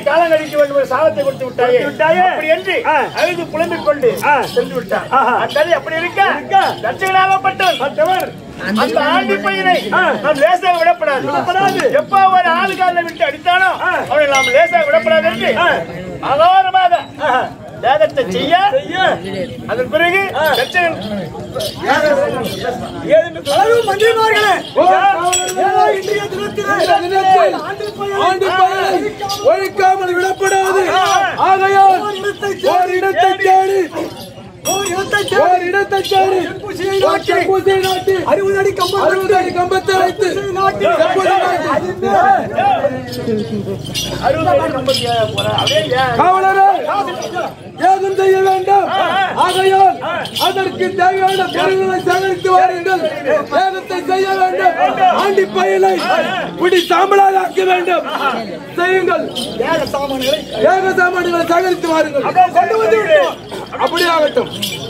காலம் கழிக்க வேண்டும் ஒரு சாபத்தை கொடுத்து விட்டாயே கொடுத்து விட்டாயே. அப்படி என்று ஆ. அழுது புலம்பிக் கொண்டு ஆ. சென்று விட்டார் ஆஹா. அக்கதை அப்படி இருக்க இருக்க. தட்சகனாகப்பட்டவன் மற்றவர் அந்த ஆண்டி பையனை ஆ. நாம் லேசாக விடப்படாது விடப்படாது. எப்ப ஒரு ஆளுகாரனை விட்டு அடித்தானோ ஆ. அவனை நாம் லேசாக விடப்படாது என்று ஆ. அகாரமாக ஆஹா. வேகத்தை செய்ய செய்ய அதன் பிறகு ஆ. தட்சகன் ஏதென்று சொல்ல மந்திரிமார்களே ஏதோ இன்றைய தினத்திலே ஆண்டு பயனை ஒழிக்காமல் விடப்படாது ஆகையால் ஓர் இடத்தை தேடி ஓர் இடத்தை தேடி செப்பூசியை நாட்டி அறுபது அடி கம்பம் அறுபது அடி கம்பத்தை வைத்து செப்பூசி நாட்டி அறுபது பேர் ஐம்பத்தி ஏழு போறா. அப்படியே ஏன்? காவலரே ஏதும் செய்ய வேண்டாம் ஆகையால் அதற்கு தேவையான பொருள்களை சேகரித்து வாருங்கள் ஏகத்தை செய்ய வேண்டும் ஆண்டி பயலை பிடி சாம்பலாக ஆக்க வேண்டும் செய்யுங்கள் ஏக சாமான்களை ஏக சாமான்களை சேகரித்து வாருங்கள் கொண்டு வந்து விட்டோம். அப்படி ஆகட்டும்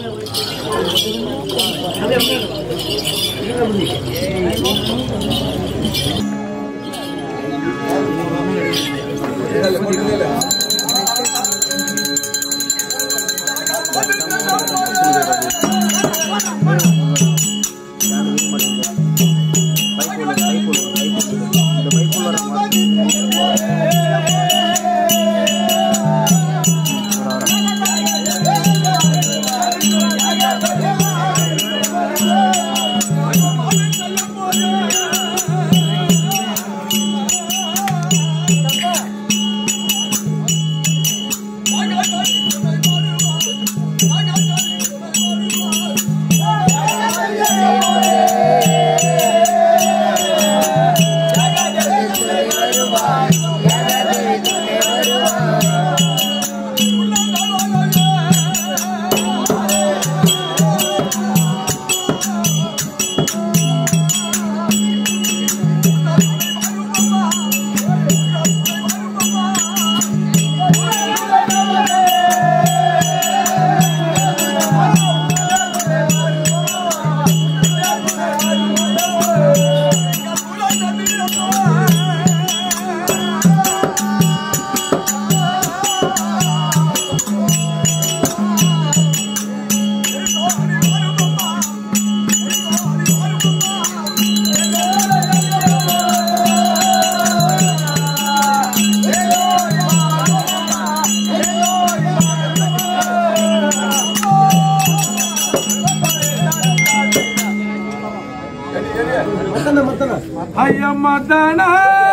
ஐய மதன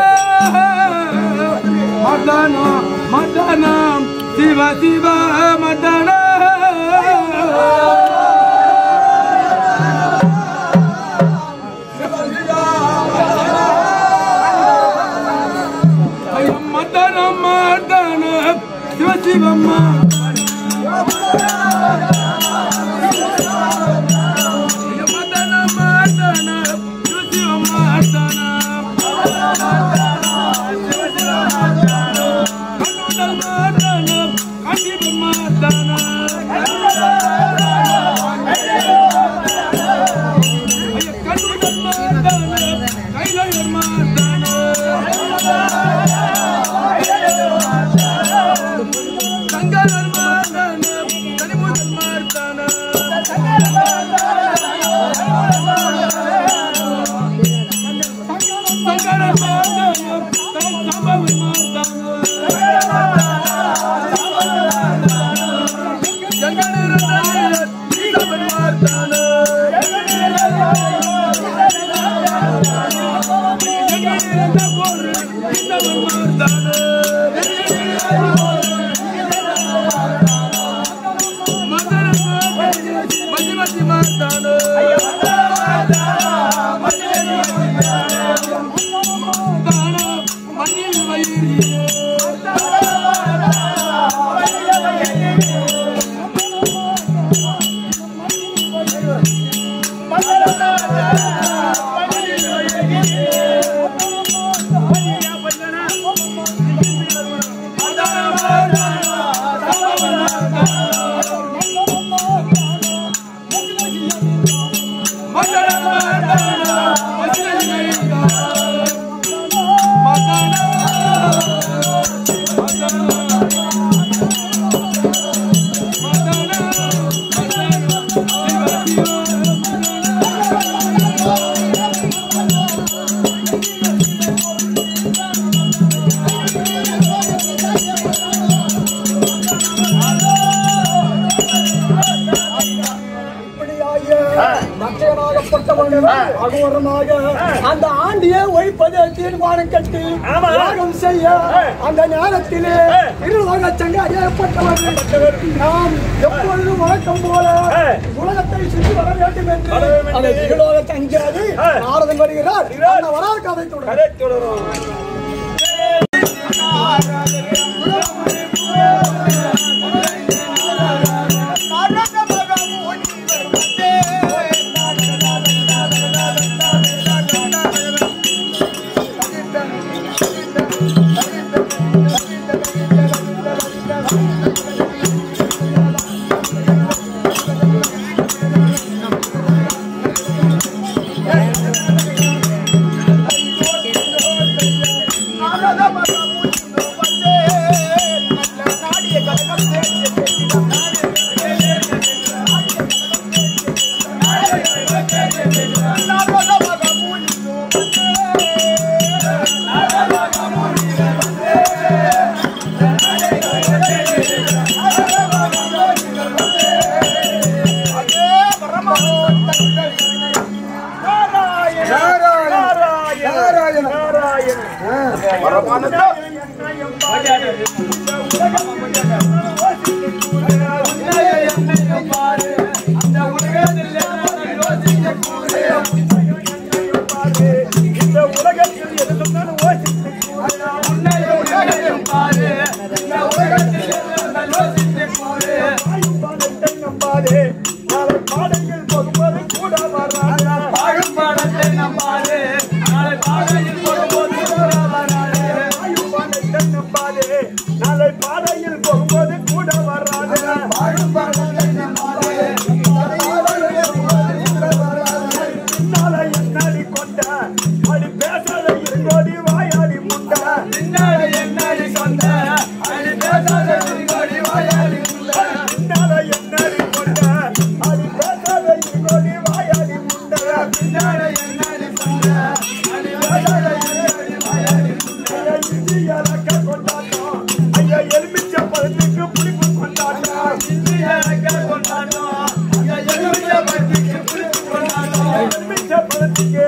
மதன மதனம் சிவ சிவ மதன ஐய மதன மதன சிவ சிவம்மா ஐய மதன மதன சிவ சிவ மதன கண்ணுடல் மதனம் கண்டிபர் மதனம் ஐய கண்ணுடல் மதனம் கைலையர் மதனம் சங்கரர் மதனம் கனிமுதல் மதனம் சங்கரர் மதனம் சம்பவர் மதனம் சங்கரர் மதனம் ஈசவர் மதனம் ஏற்பட்டவன் அகோரமாக அந்த ஆண்டியை ஒழிப்பதை தீர்மானம் கட்டி ஆமா. யாகம் செய்ய அந்த நேரத்திலே இருலோக சங்கம் ஏற்பட்டவர் நாம் எப்பொழுதும் வழக்கம் போல உலகத்தை சுற்றி வர வேண்டும் என்று வர வேண்டும் அந்த என்று. இருலோக தங்கியாது ஆ. நாரதன் வருகிறார் வருகிறார். அந்த வரார் கதை தொடரும் கதை தொடரும் நாராயண நாராயண இந்த உலகத்தில் எது சொன்னாலும் ஓசித்து பாடத்தை நம்பாதே நாளை பாடங்கள் போகும்போது கூட வராதா பாடத்தை நம்பாதே நாளை பாடையில் போகும்போது கூட வராதா நாளை என்னாடி கொண்ட அடி பேசாத இருங்கோடி வாயாடி முண்டா நாளை என்னாடி கொண்ட அடி பேசாத இருங்கோடி வாயாடி முண்டா இஞ்சி இலக்க கொண்டாட்டம் ஐயா எலுமிச்ச பழத்துக்கு புளிப்பு கொண்டாட்டம் எலுமிச்ச பழத்துக்கு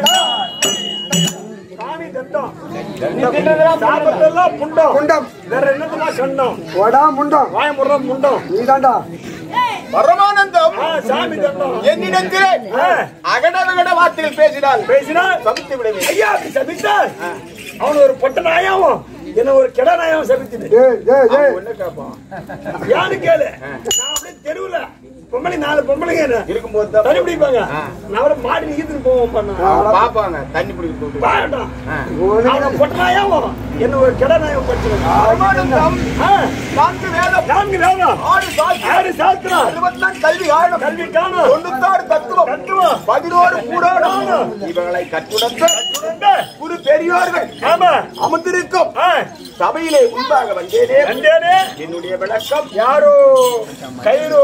சாமி தட்டம் சாப்பிட்டதெல்லாம் புண்டம் முண்டம். வேற என்னதுமா கண்டம் போடா முண்டம் வாயமுறம் முண்டம் நீதாண்டா பரமானந்தம் ஆ, சாமி தட்டம் என்னிடத்திலே ஆ, அகட விகட வார்த்தைகள் பேசினால் பேசினா சபித்து விடுவேன் ஐயா அப்படி சபித்தார் அவன் ஒரு பொட்ட நாயாவும் என்ன ஒரு கிட நாயாவும் சபிச்சுது ஏய் ஏய் ஏய் என்ன கேட்பான் யாரு கேளு நான் அப்படியே தெருவுல பொம்பளை நாலு பொம்பளைங்க என்ன இருக்கும்போது தான் தண்ணி பிடிப்பாங்க நான் அவரை மாடி நீக்கிட்டு போவோம் பண்ண அவங்க பாப்பாங்க தண்ணி பிடிக்க போட்டு வேண்டாம் அவன் பொட்ட நாயாவும் என்ன ஒரு கிட நாயம் படிச்சிருக்கான் பரமானந்தம் நான்கு வேதம் நான்கு வேணும் ஆறு சாஸ்திரம் ஆறு சாஸ்திரம் அறுபத்தி கல்வி ஆழம் கல்வி காணும் தொண்ணூத்தாறு தத்துவம் தத்துவம் பதினோரு கூடாரம் இவங்களை கற்றுடத்த உடனே, குரு பெரியோர்கள் ஆமா அமர்ந்திருக்கும் ஆ, சபையிலே முன்பாக வந்தேனே வந்தேனே என்னுடைய விளக்கம் யாரோ கயிறோ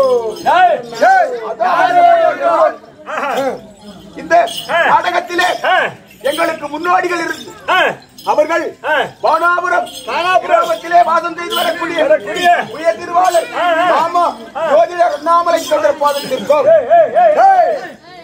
அதாவது ஆஹா, இந்த நாடகத்திலே ஆ, எங்களுக்கு முன்னோடிகள் இருந்து ஆ, அவர்கள் ஆ. பானாபுரம் பானாபுரம். கிராமத்திலே வாசம் செய்து வரக்கூடிய வரக்கூடிய. உயர் திருவாளர் ஆ, ஆ. ஆமா ஜோதிடர் அண்ணாமலை சந்திர பாதத்திற்கும் ஏய், ஏய், ஏய்,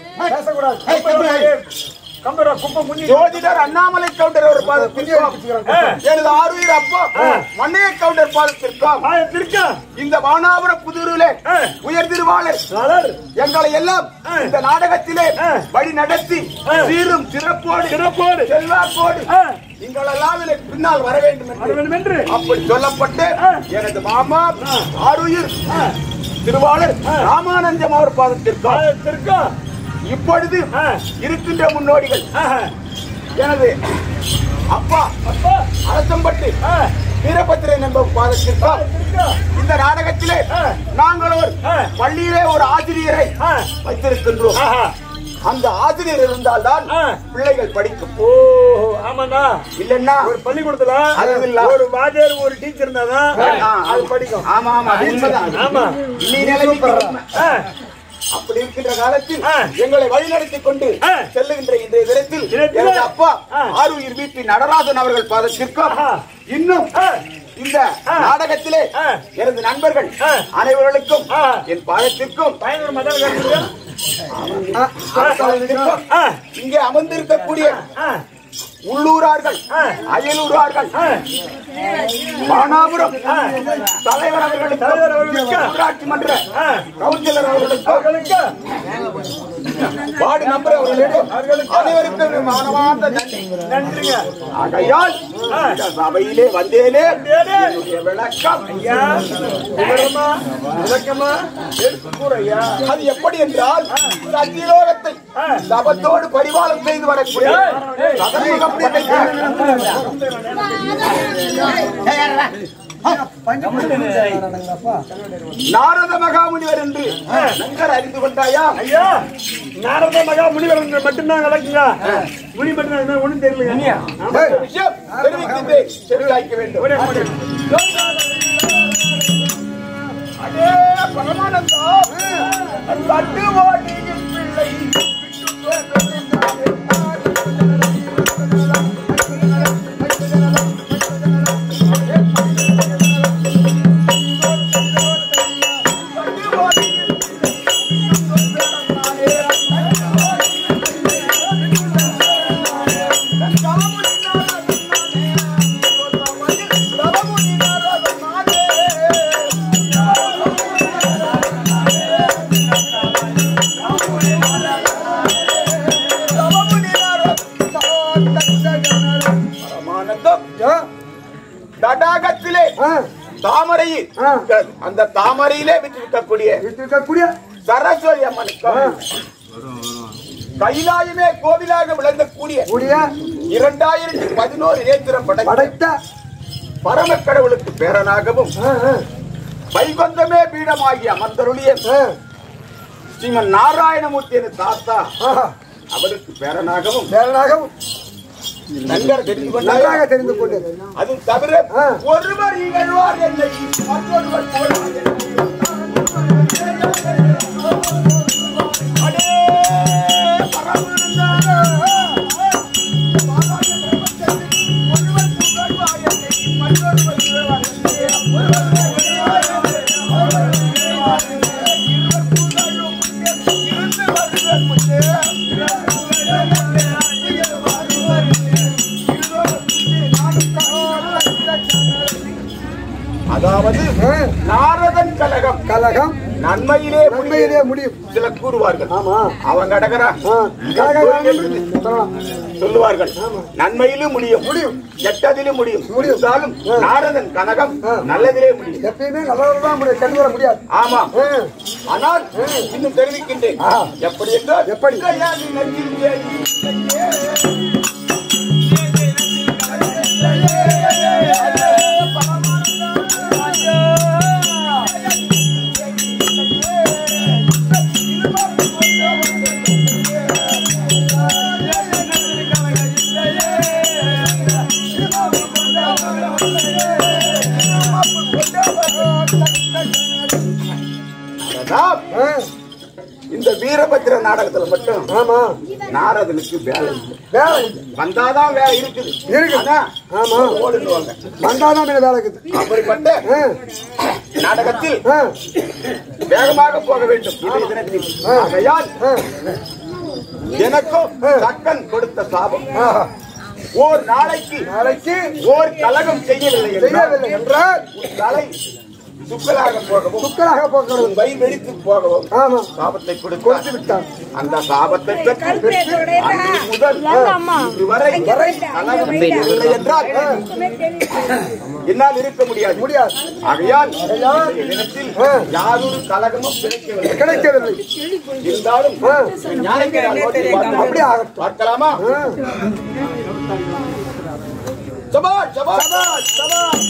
ஏய், கம்பரா குப்பை முன்னி ஜோதிடர் அண்ணாமலை கவுண்டர் ஒரு பாதத்திற்கும் ஆ. எனது ஆறுயிர் அப்பா மண்ணைய கவுண்டர் பாதத்திற்கும் ஆ, திருக்கா இந்த வானாபுரம் புதூரிலே ஆ. உயர் திருவாளர் மலர் எங்களை எல்லாம் ஆ. இந்த நாடகத்திலே ஆ. வழி நடத்தி ஆ. சீரும் சிறப்போடு சிறப்போடு செல்வாக்கோடு ஆ, எங்களெல்லாம் இதில் பின்னால் வர வேண்டும் வர என்று வேண்டும் என்று அப்படி சொல்லப்பட்டு ஆ. எனது மாமா ஆருயிர் ஆ, திருவாளர் ஆ. ராமானந்தம் அவர் பாதத்திற்கும் ஆ, திருக்கா இப்பொழுது ஆ. இருக்கின்ற முன்னோடிகள் ஆஹா, எனது அப்பா அப்பா அரசம்பட்டு ஆ, வீரபத்திரன் என்பவர் பாதத்திற்கும் திருக்கா இந்த நாடகத்திலே ஆ. நாங்கள் ஒரு ஆ. பள்ளியிலே ஒரு ஆசிரியரை ஆ, வைத்திருக்கின்றோம் ஆஹா, அந்த ஆசிரியர் இருந்தால்தான் ஆ. பிள்ளைகள் படிக்கும் ஓ ஆமாண்ணா இல்லன்னா ஒரு பள்ளிக்கூடத்துல அது இல்ல. ஒரு வாத்தியார் ஒரு டீச்சர் இருந்தாதான் ஆ, அது படிக்கும் ஆமா ஆமா அது உண்மைதான். ஆமா இன்னி நிலைமைக்கு உண்மை. ஆ, அப்படி இருக்கின்ற காலத்தில் ஆ. எங்களை வழிநடத்தி கொண்டு ஆ. செல்லுகின்ற இன்றைய தினத்தில் தினத்தில் எனது அப்பா ஆ. ஆறுயிர் வீட்டு நடராஜன் அவர்கள் பாதத்திற்கும் ஆஹா. இன்னும் ஆ. இந்த நாடகத்திலே ஆ. எனது நண்பர்கள் ஆ. அனைவர்களுக்கும் ஆ. என் பாதத்திற்கும் பயங்கர மதம் கட்டுறது பாதத்திற்கும் ஆ இங்கே அமர்ந்திருக்கக்கூடிய ஆ உள்ளூரார்கள் ஆ. அயலூரார்கள் ஆ பானாபுரம் ஆ. தலைவர் அவர்களுக்கு தலைவர் அவர்களுக்கு. ஊராட்சி மன்ற ஆ. கவுன்சிலர் அவர்களுக்கு அவர்களுக்கு வார்டு மெம்பர் அவர்களுக்கு அனைவருக்கும் மானமார்ந்த நன்றி நன்றிங்க ஆகையால் ஆ. இந்த சபையிலே வந்தேனே வந்தேனே. என்னுடைய விளக்கம் ஐயா விவரமா விளக்கமா எடுத்து கூற ஐயா அது எப்படி என்றால் சத்தியலோகத்தை ஆ. சபத்தோடு பரிபாலம் செய்து வரக்கூடிய ஏய். சதமுகம் படைத்த நாரத மகாமுனிவர் என்று நன்கர் அறிந்து கொண்டாயா ஐயா நாரத மகா முனிவர் என்று மட்டும்தான் விளக்குங்க முனி மட்டும் ஒண்ணும் தெரியல இந்த விஷயம் தெரிவிக்கின்றேன் செவிலாய்க்க வேண்டும் அடே பரமானந்தா தட்டு ஓடியின் பிள்ளை பரமானந்தம் தடாகத்திலே தாமரையில் அந்த தாமரையிலே விட்டிருக்கக்கூடிய இருக்கக்கூடிய சரஸ்வதி அம்மனுக்கு கைலாயமே கோவிலாக விளங்கக்கூடிய கூடிய இரண்டாயிரத்தி பதினோரு நேத்திரம் படை படைத்த பரம கடவுளுக்கு பேரனாகவும் ஆ, ஆ, வைகுந்தமே பீடமாகி அமர்ந்தருளிய ஆ, ஸ்ரீமன் நாராயணமூர்த்தி என தாத்தா ஆஹா. அவருக்கு பேரனாகவும் பேரனாகவும் நன்கர் தெரிந்து நன்றாக கொண்டார் தெரிந்து கொண்டது அது தவிர ஆ. ஒருவர் இகழ்வார் என்னை மற்றொருவர் புகழ்வார் என்னை. அடே பரமானந்தா. ஒருவர் புகழ்வார் என்னை, மற்றொருவர் புகழ்வார் என்னை. ஒருவர் புகழ்வார் என்னை, ஒருவர் புகழ்வார் என்னை. இருவர் புகழும் முன்னே, இருந்து வருவர் முன்னே. இருவர் புகழும் முன்னே, இருந்து வருவர் முன்னே. இருவர் முன்னே, நானும் அதாவது ஆ, நாரதன் கலகம் கலகம் நன்மையிலே நன்மையிலே முடியும் முடியும் சில கூறுவார்கள் ஆமா அவன் கடகரா ஆ, கலகம் சொல்லலாம். சொல்லுவார்கள் நன்மையிலும் முடியும் முடியும். கெட்டதிலும் முடியும் முடியும். இருந்தாலும் ஆ. நாரதன் கனகம் ஆ. நல்லதிலே முடியும் எப்பயுமே நல்லதான் முடியும் கண்டு வர முடியாது ஆமா ஆ, ஆனால் இன்னும் தெரிவிக்கின்றேன் ஆ. எப்படி என்றால் எப்படி? இசையாதி நெஞ்சிலே அதான் ஆ, இந்த வீரபத்திர நாடகத்துல மட்டும் ஆமா நாரதனுக்கு வேலை இல்லை. வேலை வந்தாதான் வேலை இருக்குது இருக்குது. ஆனா, ஆமா. ஓடுவாங்க வந்தாதான் மேல வேலை இருக்குது அப்படிப்பட்ட ஆ, நாடகத்தில் ஆ, வேகமாக போக வேண்டும் இன்றைய தினத்தில் ஆகையால் ஆ, எனக்கும் தக்கன் கொடுத்த சாபம் ஆஹா. ஓர் நாளைக்கு நாளைக்கு ஓர் கலகம் செய்யவில்லை என்றால் செய்யவில்லை என்றால் உன் தலை சுக்கலாக போகவும் சுக்கராக போகிறது உன் வயிறு வெடித்து போகவும் ஆமா சாபத்தை கொடுத்து கொடுத்து விட்டான் அந்த சாபத்தை பெற்று அன்று முதல் இன்று வரை கலகம் செய்யவில்லை என்றால் என்னால் இருக்க முடியாது முடியாது ஆகையால் இன்றைய தினத்தில் ஆ. யாதொரு கலகமும் கிடைக்கவில்லை கிடைக்கவில்லை இருந்தாலும் ஆ. ஞானத்தை நான் நோக்கி பார்க்கிறேன். அப்படி ஆகட்டும். பார்க்கலாமா ஆ, சபாஷ் சபாஷ் சபாஷ்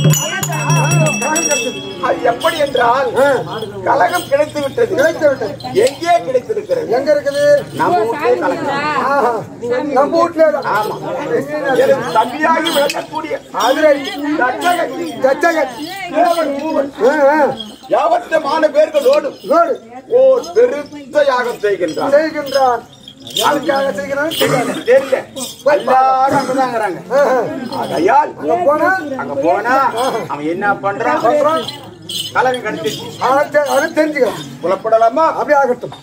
அது எப்படி என்றால் ஆ, கலகம் கிடைத்து விட்டது கிடைத்து விட்டது எங்கே கிடைத்திருக்கிறது எங்க இருக்குது நம்ம வீட்டிலே கலகம் ஆஹா. நம்ம வீட்டுல ஆமா எனக்கு தம்பியாகி விளக்கக்கூடிய அதிரை தச்சகத்தி, தச்சகன் தேவன் மூவன் ஆ, ஆ. யாவற்றமான பேர்களோடு லோடு ஓர் பெருத்த யாகம் செய்கின்றார் செய்கின்றான் எதுக்காக செய்கிறான்னு தெரியாது தெரியல எல்லாரும் அங்கதாங்கிறாங்க ஆகையால் அங்க போனா அங்க போனா அவன் என்ன பண்றான் அப்புறம் கலகம் கடிச்சிச்சு அதை தெ- அதை தெரிஞ்சுக்கலாம் புலப்படலாமா அப்படியே ஆகட்டும்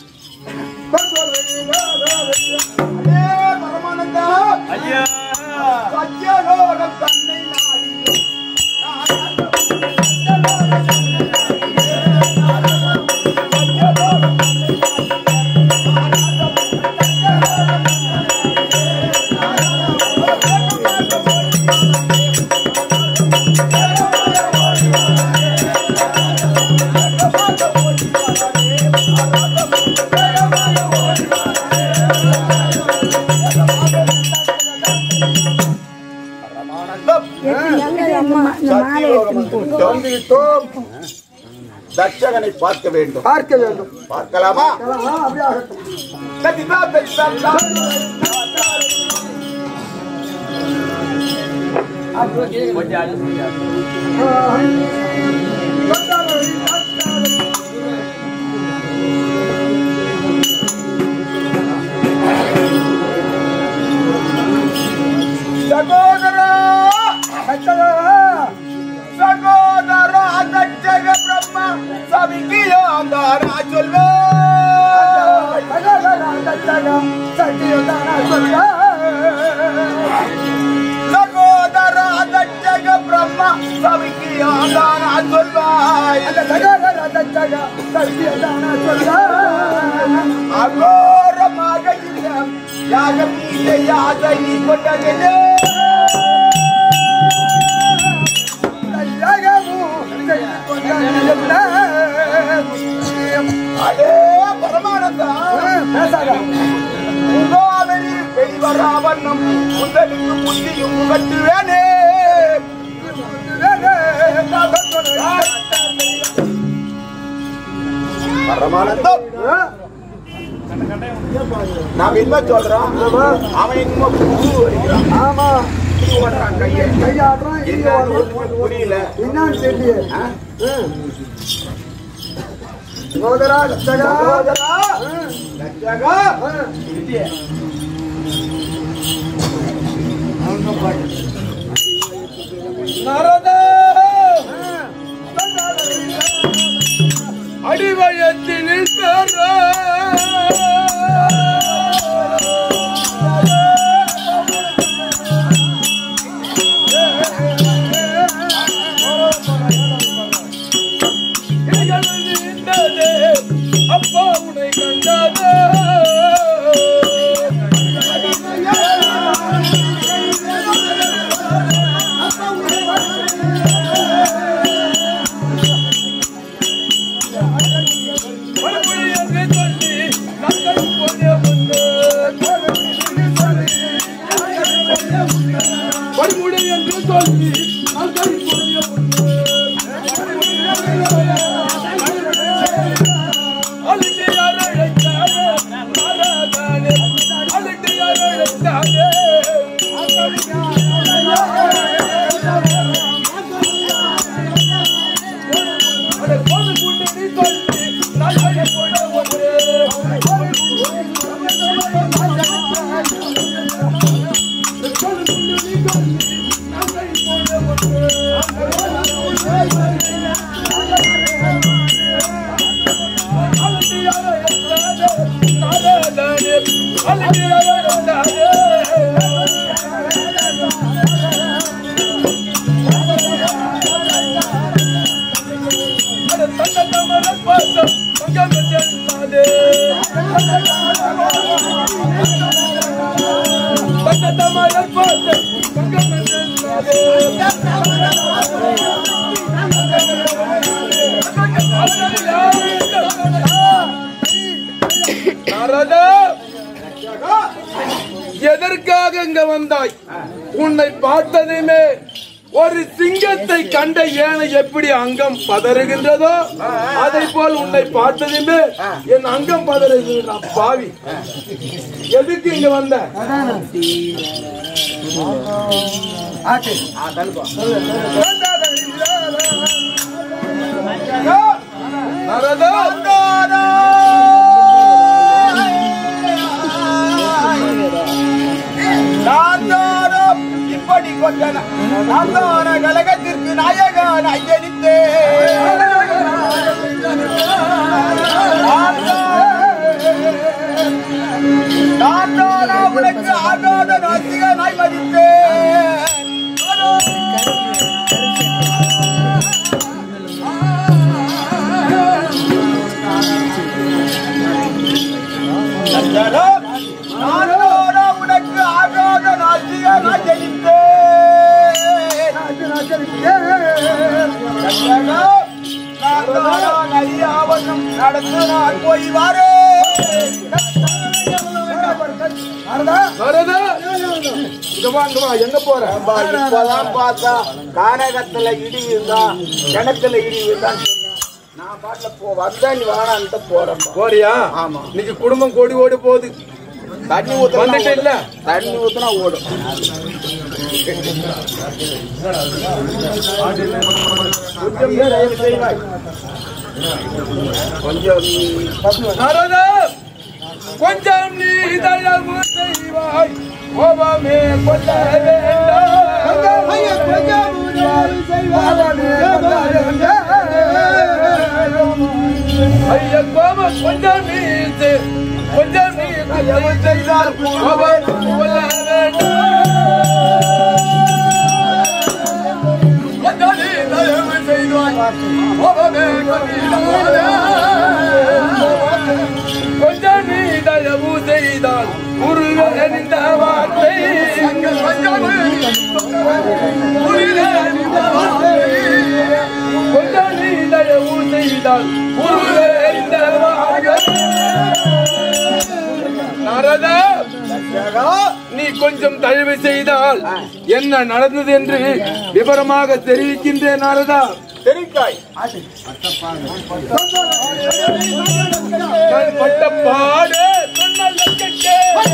அதே பரமானந்தா ஐயா சத்தியலோகம் தன்னை நாடி பரமானந்தம் சத்தியலோகம் வந்து வந்துவிட்டோம் தட்சகனை பார்க்க வேண்டும் பார்க்க வேண்டும் பார்க்கலாமா ஆ, அப்படியே ஆகட்டும் கதிதா பெற்றா சகோதரா சகோதரா தட்சக பிரம்மா சவிக்கியோந்தாரா சொல்வாய் சகோதரா தட்சக பிரம்மா சவிக்கியோந்தாரா சொல்வாய் அகோரமாக இல்லம் யாகம் நீ யாதை நீ கொண்டதே அடே பரமானந்தா உங்காவரி வெளிவராவண்ணம் முதலுக்கு புத்தியும் கட்டுவேனே பரமானந்தம் நாம் என்ன சொல்றோம் அவன் இன்னும் பூ வருகிறான் ஆமா பூ ஓடுறான் கையை கையாடுறான் இங்க என்ன ஓடுறான். புரியல என்னன்னு தெரியல ஆ? சகோதரா லட்சகா சகோதரா, லட்சகா, அடிவயத்தினில் பெற அப்பா உனை கண்டதே மறுபடி அங்கே சொல்லி நாங்கள் போனே முன்னே மறுபடி என்று சொல்லி நாங்கள் போனே முன்னே அழுத்தி யார் அழைத்தாரே மாறாதானே அழுத்தி யார் அழைத்தாரே அட போது கூட்டி நீ சொல்லி நாங்கள் போனே நாரதா எதற்காக இங்க வந்தாய் உன்னை பார்த்ததுமே ஒரு சிங்கத்தை கண்ட ஏனை எப்படி அங்கம் பதறுகின்றதோ அதை போல் உன்னை பார்த்ததுமே என் அங்கம் பதறுகின்ற பாவி எதுக்கு இங்க வந்த நாரதா நானோட உனக்கு ஆகாத நாசிகனாய் ஜெயித்தேன் அறியாவதும் நடந்து நான் போய் வாரேன் வரதா இங்கவா இங்கவா எங்க போற இப்பதான் பார்த்தா கானகத்துல இடி இருந்தான் கிணத்துல இடி இருந்தான் நான் பாட்டுல போ வந்தா நீ வாடான்ட்டு போறேன் போறியா ஆமா. இன்னைக்கு குடும்பம் கோடி ஓடி போகுது தண்ணி ஊத்துனா வந்துட்டு இல்ல? ஓடும். தண்ணி ஊத்துனா ஓடும் கொஞ்சம் நீ தயவு செய்வாய். கொஞ்சம் நீ வரதா கொஞ்சம் நீ தயவு செய்வாய் கோபமே கொள்ள ஐய கோபம் கொஞ்சம் நீ செய்- கொஞ்சம் நீ தயவு செய்தால் கோபம் கொள்ள வேண்டாம் கொஞ்சம் நீ தயவு செய்வாய் கோபமே கொள்ளாதே. கொஞ்சம் நீ தயவு செய்தால் முருகன் இந்த வார்த்தை கொஞ்சம் முருகன் இந்த வார்த்தை கொஞ்சம் நீ தயவு செய்தால் முருகன் இந்த வார்த்தை நாரதா நீ கொஞ்சம் தயவு செய்தால் என்ன நடந்தது என்று விவரமாக தெரிவிக்கின்றேன் நாரதா தெரிக்காய் நான் பட்ட பாடு சொன்னதை கேட்க.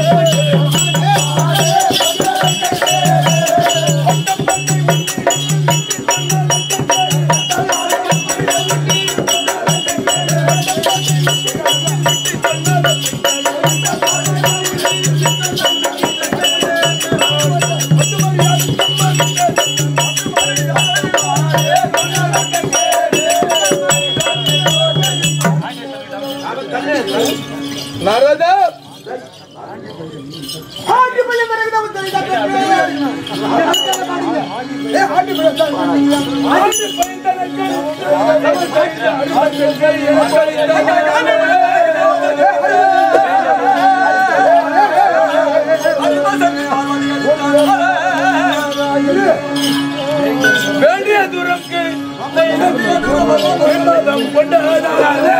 நாரதா ஆண்டு பயந்தனக்கு தவறு செய்த அருமக்கள் வேண்டிய தூரம்க்கு கொண்டாடாதே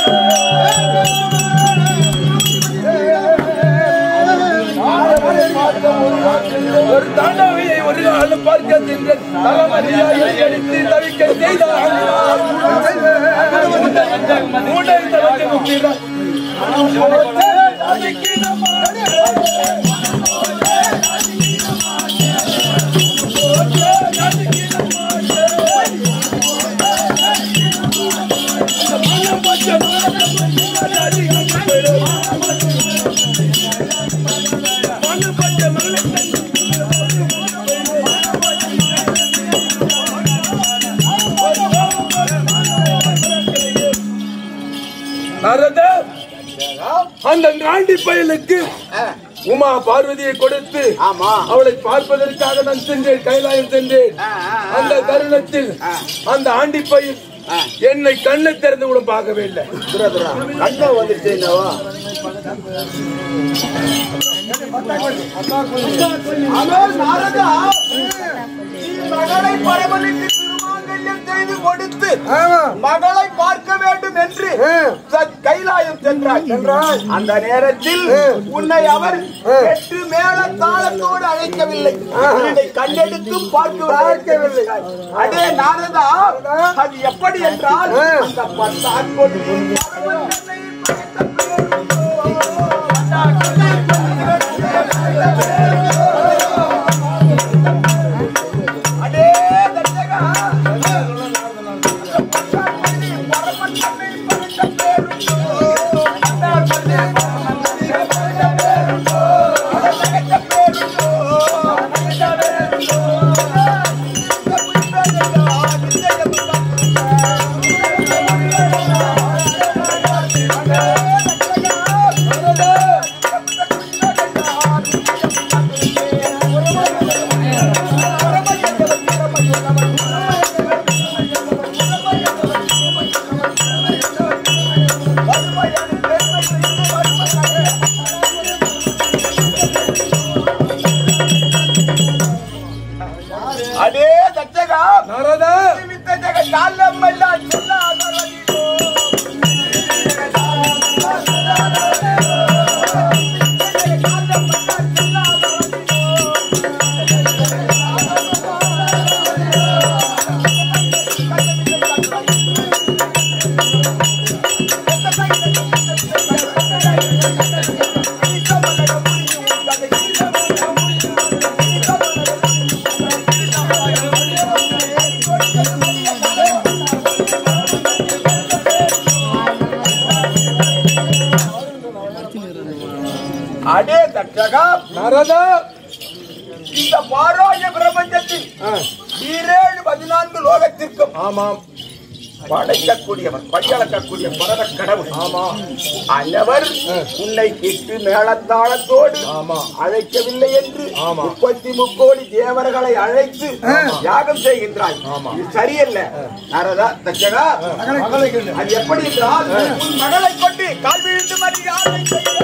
ஒரு தாண்டாவையை ஒரு நாள் பார்க்க சென்ற தளபதியாக எடுத்து தவிக்க செய்தார் மூடை தளத்தை முக்கிறார் நாரதா அந்த நாண்டி பயலுக்கு உமா பார்வதியை கொடுத்து ஆமா அவளை பார்ப்பதற்காக நான் சென்றேன் கைலாயம் சென்றேன் அந்த தருணத்தில் அந்த ஆண்டி பையன் என்னை கண்ணை திறந்து கூட பார்க்கவே இல்லை துரா துரா கண்ணை வந்துருச்சு என்னவா அதோ நாரதா நீ மகளை பரமனுக்கு திருமாங்கல்யம் செய்து கொடுத்து மகளை பார்க்க வேண்டும் என்று ச- கைலாயம் சென்றாய் சென்றாய் அந்த நேரத்தில் உன்னை அவர் எட்டு மேல தாளத்தோடு அழைக்கவில்லை உன்னை கண்ணெடுத்து பார்க்கவில்லை அதே நாரதா அது எப்படி என்றால் அந்த பத்தாம் கொடி பரமன் தன்னை அடே தச்சகா பரமன் தன்னை படைத்த பேருண்டோ அந்தார் பள்ளி பரமன் தன்னை படைத்த பேருண்டோ அவர் படைத்த பேருண்டோ படைத்த பேருண்டோ தட்சகா நாரதா இந்த பாராய பிரபஞ்சத்தில் ஆ, ஈரேழு பதினான்கு லோகத்திற்கும் ஆமாம் படைக்கக்கூடியவன் படியளக்கக்கூடிய பரத கடவுள் ஆமா அல்லவர் உன்னை கிட்டு மேளத்தாளத்தோடு ஆமா. அழைக்கவில்லை என்று ஆமா. முப்பத்தி முக்கோடி தேவர்களை அழைத்து யாகம் செய்கின்றாய் ஆமா. இது சரியல்ல நாரதா தச்சகா அது எப்படி என்றால் உன் மகளை கொண்டு கால் விழுந்து மரியாதை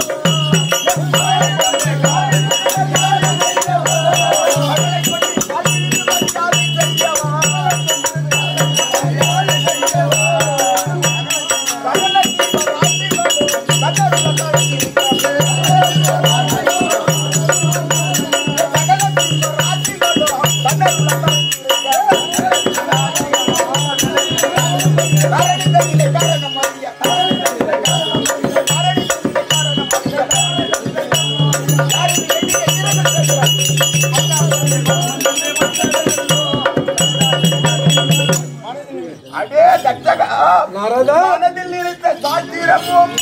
அடே தச்சகா நாரதா மனதில் இருந்த சாத்திரமும்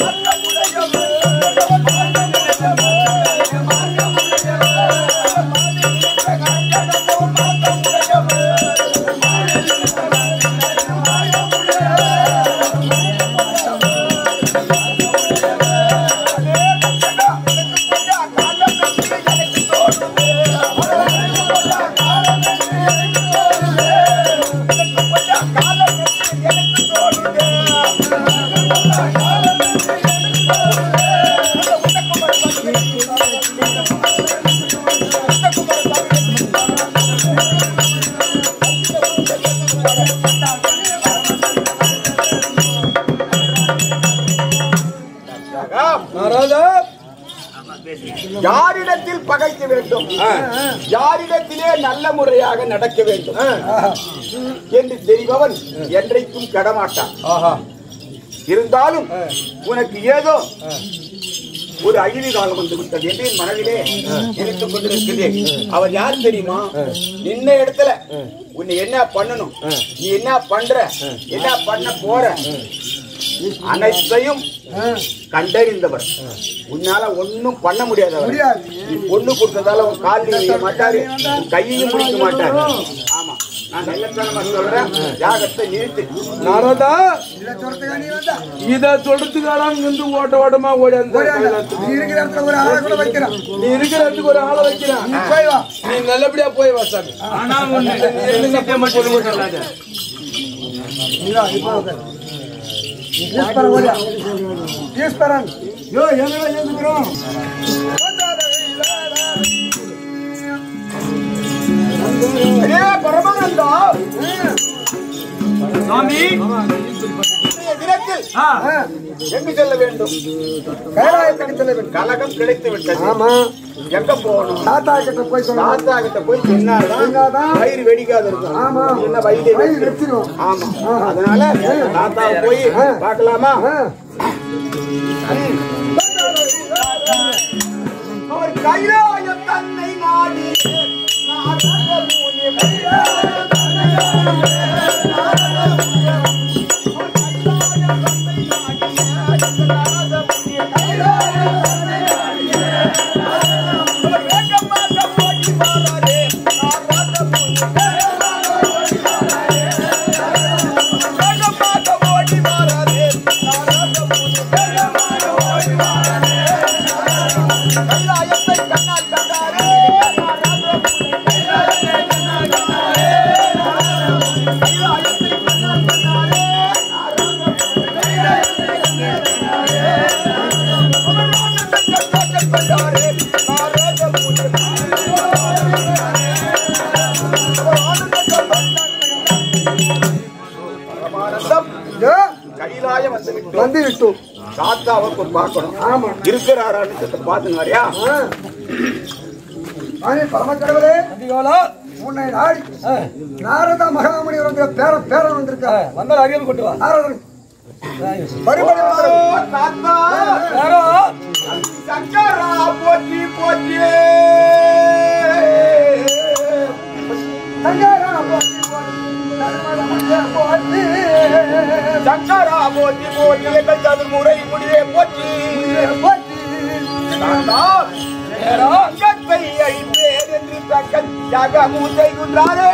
நாரதா யாரிடத்தில் பகைக்க வேண்டும் யாரிடத்திலே நல்ல முறையாக நடக்க வேண்டும் என்று தெரிபவன் என்றைக்கும் கடமாட்டான் ஆஹா இருந்தாலும் உனக்கு ஏதோ ஒரு அழிவு காலம் வந்து விட்டது என்று என் மனதிலே நினைத்துக் கொண்டிருக்கிறேன் அவர் யார் தெரியுமா நின்ன இடத்துல உன்னை என்ன பண்ணணும் நீ என்ன பண்ற என்ன பண்ண போற அனைத்தையும் கண்டறிந்தவர் உன்னால ஒண்ணும் பண்ண முடியாது அவர். நீ பொண்ணு கொடுத்ததால உன் காலையும் வைக்க மாட்டாரு உன் கையையும் பிடிக்க மாட்டாரு ஆமா நான் நல்லத்தனமா சொல்றேன் யாகத்தை நிறுத்து நாரதா இத சொல்றதுக்கான இங்கிருந்து ஓட்ட ஓட்டமா ஓடி அந்த நீ இருக்கிற இடத்துல ஒரு ஆளை கூட வைக்கிறான் நீ இருக்கிற இடத்துக்கு ஒரு ஆளை வைக்கிறான் போய் வா நீ நல்லபடியா போய் வா சாமி ஈஸ்வரன் ஓடியா ஈஸ்வரன் யோ எங்க எழுந்துக்கிறோம் அடே பரமானந்தா இன்றைய தினத்தில் எங்கு செல்ல வேண்டும் கைலாயத்துக்கு செல்ல வேண்டும் கலகம் கிடைத்து விட்டது ஆமா எங்க போகணும் தாத்தா கிட்ட போய் சொல்லலாம் தாத்தா கிட்ட போய் சொன்னாதான் சொன்னாதான் வயிறு வெடிக்காது இருக்கும் ஆமா. என்ன வயிறு வயிறு வெடிச்சிரும். ஆமா அதனால தாத்தா போய் பார்க்கலாமா அவர் கைலாயம் தன்னை நாடி நாதமுனி கைலாயம் தன்னை பரமானந்தம் யோ, கைலாயம் வந்து விட்டோம் வந்து விட்டோம் தாத்தாவை போய் பார்க்கணும் ஆமா இருக்கிறாரான்னு சொல்லிட்டு பாத்துங்க வரையா ஆ. ஆனே பரமக்கடவுளே உன்னை நாடி நாரத மகாமணி வந்து பேர பேரன் வந்திருக்கா வந்தால் அறிவு கொண்டு வா நாரதன் மறுபடி வரும். தாத்தா யாரோ சங்கரா போற்றி போற்றி சங்கரா போற்றி போற்றி, நர்மதமுனியே போற்றி. சங்கரா போற்றி போற்றி எங்கள் சதுர்முறை முடிவே போற்றி போற்றி. தாத்தா அங்கத்தை அழிப்பேன் என்று தக்கன் யாகமும் செய்கின்றாரே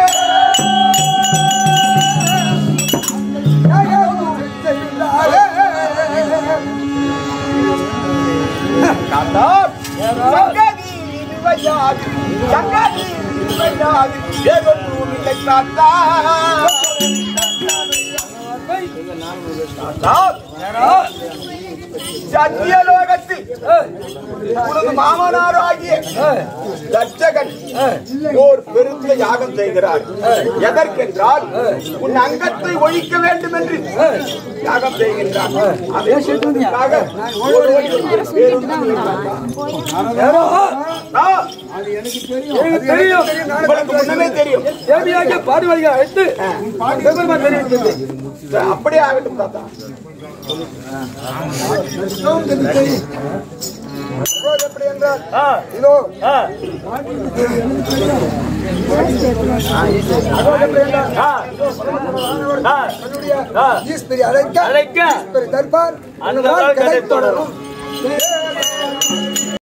தாத்தா, சங்கதி விவையாது, சங்கதி விவையாது, வேறொன்றும் இல்லை தாத்தா. தாத்தா, சத்தியலோகத்தில் உனது மாமனாராகிய தட்சகன் ஓர் பெருத்த யாகம் செய்கிறார் எதற்கென்றால் உன் அங்கத்தை ஒழிக்க வேண்டும் என்று யாகம் செய்கின்றார் அதற்காக ஒருவன் வேறொன்றும் இல்லை தாத்தா. ஆ, எனக்கு தெரியும் உங்களுக்கு முன்னமே தெரியும் தேவியாக பாடுவார்கள் அழைத்து விவரமா தெரிவித்தது சரி, அப்படியே ஆகட்டும் தாத்தா இப்போது எப்படி என்றால் இதோ ஈஸ்வரி அழைக்க அழைக்க ஈஸ்வரி தர்பார் அந்த நாள் கதை தொடரும் தொடரும்